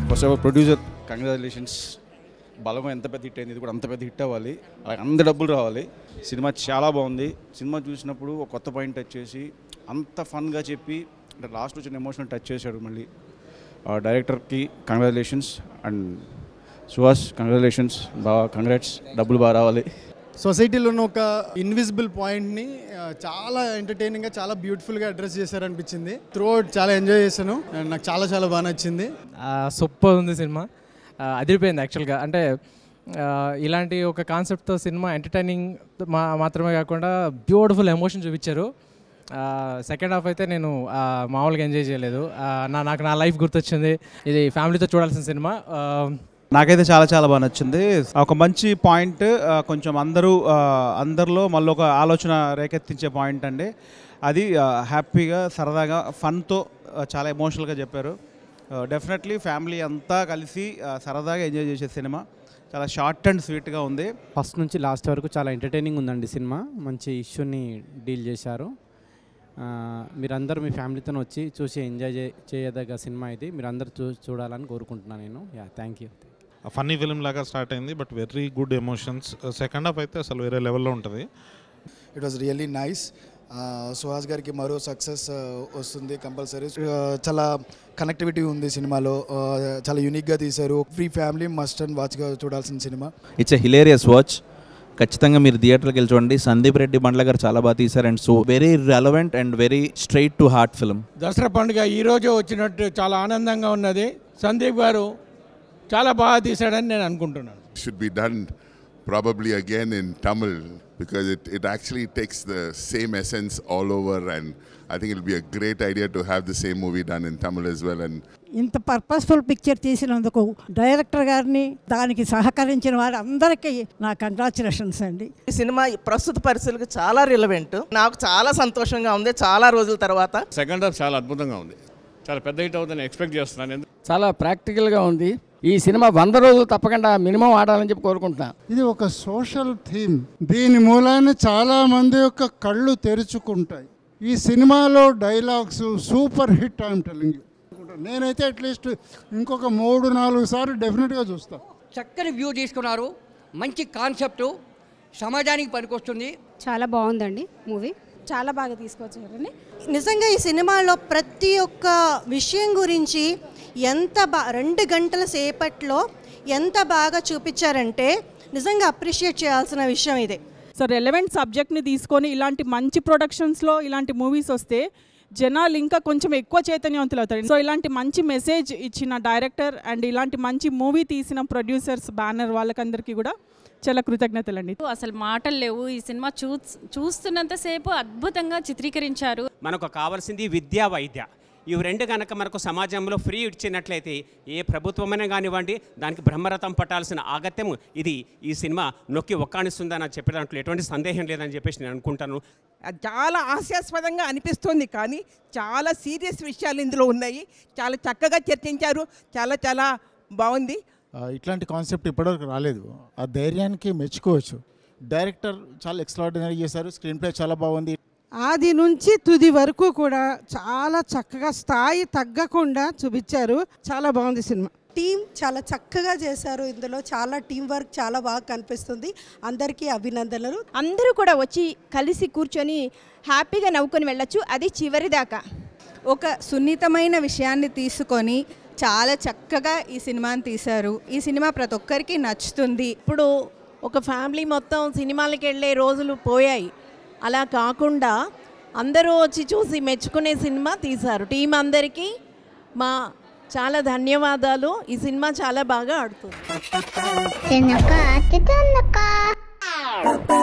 first of all producer congratulations బలం ఎంత పెద్ద హిట్ అయింది ఇది కూడా అంత పెద్ద హిట్ అవ్వాలి అలాగే అంత డబ్బులు రావాలి సినిమా చాలా బాగుంది సినిమా చూసినప్పుడు ఒక కొత్త పాయింట్ టచ్ చేసి అంత ఫన్గా చెప్పి అంటే లాస్ట్ వచ్చిన ఎమోషనల్ టచ్ చేశాడు మళ్ళీ ఆ డైరెక్టర్కి కంగ్రాచులేషన్స్ అండ్ సుహాస్ కంగ్రాచులేషన్స్ బాగా కంగ్రాట్స్ డబ్బులు బాగా రావాలి సొసైటీలో ఉన్న ఒక ఇన్విజిబుల్ పాయింట్ని ఆ, చాలా ఎంటర్టైనింగ్గా చాలా బ్యూటిఫుల్గా అడ్రస్ చేశారనిపించింది త్రూ అవుట్ చాలా ఎంజాయ్ చేశాను అండ్ నాకు చాలా చాలా బాగా నచ్చింది సూపర్ ఉంది సినిమా ఆ, అదిరిపోయింది యాక్చువల్గా అంటే ఆ, ఇలాంటి ఒక కాన్సెప్ట్తో సినిమా ఎంటర్టైనింగ్ మా మాత్రమే కాకుండా బ్యూటిఫుల్ ఎమోషన్ చూపించారు సెకండ్ హాఫ్ అయితే నేను ఆ, మామూలుగా ఎంజాయ్ చేయలేదు ఆ, నా నాకు నా లైఫ్ గుర్తొచ్చింది ఇది ఫ్యామిలీతో చూడాల్సిన సినిమా ఆ, నాకైతే చాలా చాలా బాగా నచ్చింది ఒక మంచి పాయింట్ ఆ, కొంచెం అందరూ ఆ, అందరిలో మళ్ళీ ఒక ఆలోచన రేకెత్తించే పాయింట్ అండి అది ఆ, హ్యాపీగా సరదాగా ఫన్తో ఆ, చాలా ఎమోషనల్గా చెప్పారు డెఫినెట్లీ ఫ్యామిలీ అంతా కలిసి ఆ, సరదాగా ఎంజాయ్ చేసే సినిమా చాలా షార్ట్ అండ్ స్వీట్గా ఉంది ఫస్ట్ నుంచి లాస్ట్ వరకు చాలా ఎంటర్టైనింగ్ ఉందండి సినిమా మంచి ఇష్యూని డీల్ చేశారు ఆ, మీరందరూ మీ ఫ్యామిలీతో వచ్చి చూసి ఎంజాయ్ చే చేయదగ్గ సినిమా ఇది మీరందరూ చూ చూడాలని కోరుకుంటున్నాను నేను yeah thank you funny film లాగా స్టార్ట్ అయింది but very good emotions second half అయితే అసలు వేరే లెవెల్లో ఉంటుంది it was really nice Suhas గారికి మరో సక్సెస్ వస్తుంది కంపల్సరీ చాలా కనెక్టివిటీ ఉంది సినిమాలో Uh, చాలా యూనిక్గా తీశారు ఫ్రీ ఫ్యామిలీ మస్ట్ అండ్ వాచ్గా చూడాల్సిన సినిమా ఇట్స్ ఎ హిలేరియస్ వాచ్ ఖచ్చితంగా మీరు థియేటర్కి వెళ్ళి చూడండి సందీప్ రెడ్డి బండ్ల గారు చాలా బాగా తీశారు and so very relevant and very straight to heart film Dasara పండుగ ఈరోజు వచ్చినట్టు చాలా ఆనందంగా ఉన్నది సందీప్ గారు చాలా బాగా తీశాడని నేను అనుకుంటున్నాను should be done probably again in Tamil because it, it actually takes the same essence all over and I think it'll be a great idea to have the same movie done in Tamil as well and ఇంత purposeful picture తీసినందుకు director గారిని దానికి సహకరించిన వారి అందరికీ నా congratulations అండి ఈ సినిమా ప్రస్తుత పరిస్థితులకు చాలా రిలవెంట్ నాకు చాలా సంతోషంగా ఉంది చాలా రోజుల తర్వాత సెకండ్ హాఫ్ చాలా అద్భుతంగా ఉంది చాలా పెద్ద హిట్ అవుతుందని ఎక్స్పెక్ట్ చేస్తున్నాను ఎందు- చాలా ప్రాక్టికల్గా ఉంది ఈ సినిమా వంద రోజులు తప్పకుండా మినిమం ఆడాలని చెప్పి కోరుకుంటున్నాను ఇది ఒక సోషల్ థీమ్ దీని మూలాన చాలా మంది యొక్క కళ్ళు తెరుచుకుంటాయి ఈ సినిమాలో dialogues super hit I'm telling you నేనైతే అట్లీస్ట్ ఇంకొక మూడు నాలుగు సార్లు డెఫినెట్గా చూస్తాను చక్కని వ్యూ తీసుకున్నారు మంచి కాన్సెప్ట్ సమాజానికి పనికొస్తుంది చాలా బాగుందండి మూవీ చాలా బాగా తీసుకొచ్చారని నిజంగా ఈ సినిమాలో ప్రతి ఒక్క విషయం గురించి ఎంత బా రెండు గంటల సేపట్లో ఎంత బాగా చూపించారంటే నిజంగా అప్రిషియేట్ చేయాల్సిన విషయం ఇదే సో రెలవెంట్ సబ్జెక్ట్ని తీసుకొని ఇలాంటి మంచి ప్రొడక్షన్స్లో ఇలాంటి మూవీస్ వస్తే జనాలు ఇంకా కొంచెం ఎక్కువ చైతన్యవంతులు అవుతారు సో ఇలాంటి మంచి మెసేజ్ ఇచ్చిన డైరెక్టర్ అండ్ ఇలాంటి మంచి మూవీ తీసిన ప్రొడ్యూసర్స్ బ్యానర్ వాళ్ళకందరికీ కూడా చాలా కృతజ్ఞతలండి అసలు మాటలు లేవు ఈ సినిమా చూ చూస్తున్నంతసేపు అద్భుతంగా చిత్రీకరించారు మనకు కావాల్సింది విద్యా వైద్య ఇవి రెండు కనుక మనకు సమాజంలో ఫ్రీ ఇచ్చినట్లయితే ఏ ప్రభుత్వమైనా కానివ్వండి దానికి బ్రహ్మరథం పట్టాల్సిన ఆగత్యం ఇది ఈ సినిమా నొక్కి ఒక్కాణిస్తుందని అని చెప్పే దాంట్లో ఎటువంటి సందేహం లేదని చెప్పేసి నేను అనుకుంటాను చాలా హాస్యాస్పదంగా అనిపిస్తుంది కానీ చాలా సీరియస్ విషయాలు ఇందులో ఉన్నాయి చాలా చక్కగా చర్చించారు చాలా చాలా బాగుంది ఆ, ఇట్లాంటి కాన్సెప్ట్ ఇప్పటివరకు రాలేదు ఆ ధైర్యానికి మెచ్చుకోవచ్చు డైరెక్టర్ చాలా ఎక్స్ట్రాడినరీ చేశారు స్క్రీన్ ప్లే చాలా బాగుంది ఆది నుంచి తుది వరకు కూడా చాలా చక్కగా స్థాయి తగ్గకుండా చూపించారు చాలా బాగుంది సినిమా టీం చాలా చక్కగా చేశారు ఇందులో చాలా టీం వర్క్ చాలా బాగా కనిపిస్తుంది అందరికీ అభినందనలు అందరూ కూడా వచ్చి కలిసి కూర్చొని హ్యాపీగా నవ్వుకొని వెళ్ళొచ్చు అది చివరి దాకా ఒక సున్నితమైన విషయాన్ని తీసుకొని చాలా చక్కగా ఈ సినిమాని తీశారు ఈ సినిమా ప్రతి ఒక్కరికి నచ్చుతుంది ఇప్పుడు ఒక ఫ్యామిలీ మొత్తం సినిమాలకి వెళ్ళే రోజులు పోయాయి అలా కాకుండా అందరూ వచ్చి చూసి మెచ్చుకునే సినిమా తీశారు టీం అందరికీ మా చాలా ధన్యవాదాలు ఈ సినిమా చాలా బాగా ఆడుతుంది వెనక అతి